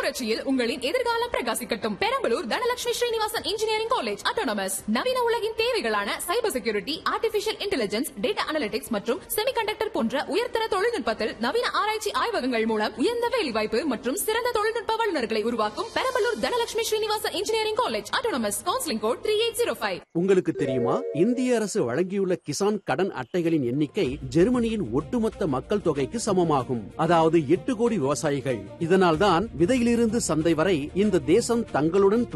புரட்சியில் உங்களின் எதிர்காலம் பிரகாசிக்கட்டும் Perambalur Dhanalakshmi Srinivasan engineering college autonomous நவீன உலகின் தேவைகளான cyber security artificial intelligence data analytics மற்றும் செமிகண்டக்டர் போன்ற உயர்தர தொழில்நுட்பத்தில் நவீன ஆராய்ச்சி ஆய்வகங்கள் மூலம் உயர்ந்த வேலைவாய்ப்பு மற்றும் சிறந்த தொழில்நுட்ப வல்லுநர்களை உருவாக்கும் Perambalur Dhanalakshmi Srinivasan engineering college autonomous counselling code three eight zero five உங்களுக்கு தெரியுமா இந்திய அரசு வழங்கியுள்ள கிசான் கடன் அட்டைகளின் எண்ணிக்கை ஜெர்மனியின் ஒட்டுமொத்த மக்கள் தொகைக்கு சமமாகும் அதாவது எட்டு கோடி விவசாயிகள் இதனால்தான் விதையிலிருந்து சந்தை வரை இந்த தேசம் தங்களுடன்